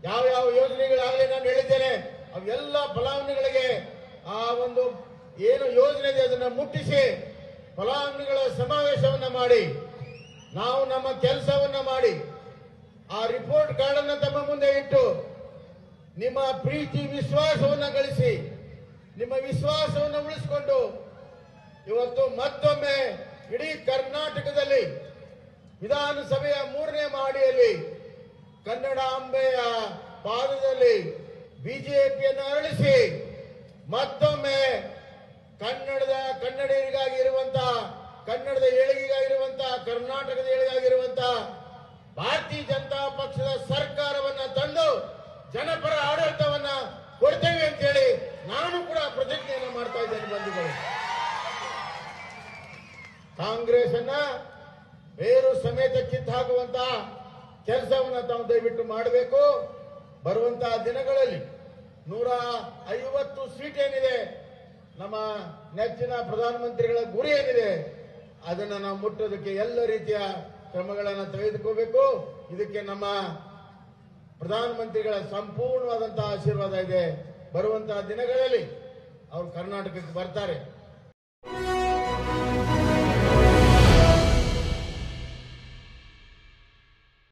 ಯಾವ ಯಾವ ಯೋಜನೆಗಳಾಗಲಿ ನಾನು ಹೇಳಿದ್ದೇನೆ ಅವೆಲ್ಲ ಫಲಾನುಭವಿಗಳಿಗೆ ಆ ಒಂದು ಏನು ಯೋಜನೆ ಇದೆ ಅದನ್ನ ಮುಟ್ಟಿಸಿ ಫಲಾನುಭವಿಗಳ ಸಮಾವೇಶವನ್ನ ಮಾಡಿ ನಾವು ನಮ್ಮ ಕೆಲಸವನ್ನ ಮಾಡಿ ಆ ರಿಪೋರ್ಟ್ ಕಾರ್ಡ್ ಅನ್ನ ತಮ್ಮ ಮುಂದೆ ಇಟ್ಟು ನಿಮ್ಮ ಪ್ರೀತಿ ವಿಶ್ವಾಸವನ್ನ ಗಳಿಸಿ ನಿಮ್ಮ ವಿಶ್ವಾಸವನ್ನು ಉಳಿಸಿಕೊಂಡು ಇವತ್ತು ಮತ್ತೊಮ್ಮೆ ಇಡೀ ಕರ್ನಾಟಕದಲ್ಲಿ ವಿಧಾನಸಭೆಯ ಮೂರನೇ ಮಾಡಿಯಲ್ಲಿ ಕನ್ನಡಾಂಬೆಯ ಪಾದದಲ್ಲಿ ಬಿಜೆಪಿಯನ್ನು ಅರಳಿಸಿ ಮತ್ತೊಮ್ಮೆ ಕನ್ನಡದ ಕನ್ನಡಿಗರಿಗಾಗಿ ಇರುವಂತಹ ಕನ್ನಡದ ಏಳಿಗೆಗಾಗಿರುವಂತಹ ಕರ್ನಾಟಕದ ಏಳಿಗೆಗಾಗಿರುವಂತಹ ಭಾರತೀಯ ಜನತಾ ಪಕ್ಷದ ಸರ್ಕಾರವನ್ನ ತಂದು ಜನಪರ ಆಡಳಿತವನ್ನ ಕೊಡ್ತೇವೆ ಅಂತ ಹೇಳಿ ನಾನು ಕೂಡ ಪ್ರತಿಜ್ಞೆಯನ್ನು ಮಾಡ್ತಾ ಇದ್ದೇನೆ ಬಂಧುಗಳು ಕಾಂಗ್ರೆಸ್ ಅನ್ನ ಬೇರು ಸಮೇತ ಕಿತ್ತು ಹಾಕುವಂತಹ ಕೆಲಸವನ್ನ ತಾವು ದಯವಿಟ್ಟು ಮಾಡಬೇಕು ಬರುವಂತಹ ದಿನಗಳಲ್ಲಿ ನೂರ ಐವತ್ತು ಸೀಟ್ ಏನಿದೆ ನಮ್ಮ ನೆಚ್ಚಿನ ಪ್ರಧಾನಮಂತ್ರಿಗಳ ಗುರಿ ಏನಿದೆ ಅದನ್ನ ನಾವು ಮುಟ್ಟೋದಕ್ಕೆ ಎಲ್ಲ ರೀತಿಯ ಕ್ರಮಗಳನ್ನು ತೆಗೆದುಕೋಬೇಕು ಇದಕ್ಕೆ ನಮ್ಮ ಪ್ರಧಾನಮಂತ್ರಿಗಳ ಸಂಪೂರ್ಣವಾದಂತಹ ಆಶೀರ್ವಾದ ಇದೆ ಬರುವಂತಹ ದಿನಗಳಲ್ಲಿ ಅವರು ಕರ್ನಾಟಕಕ್ಕೆ ಬರ್ತಾರೆ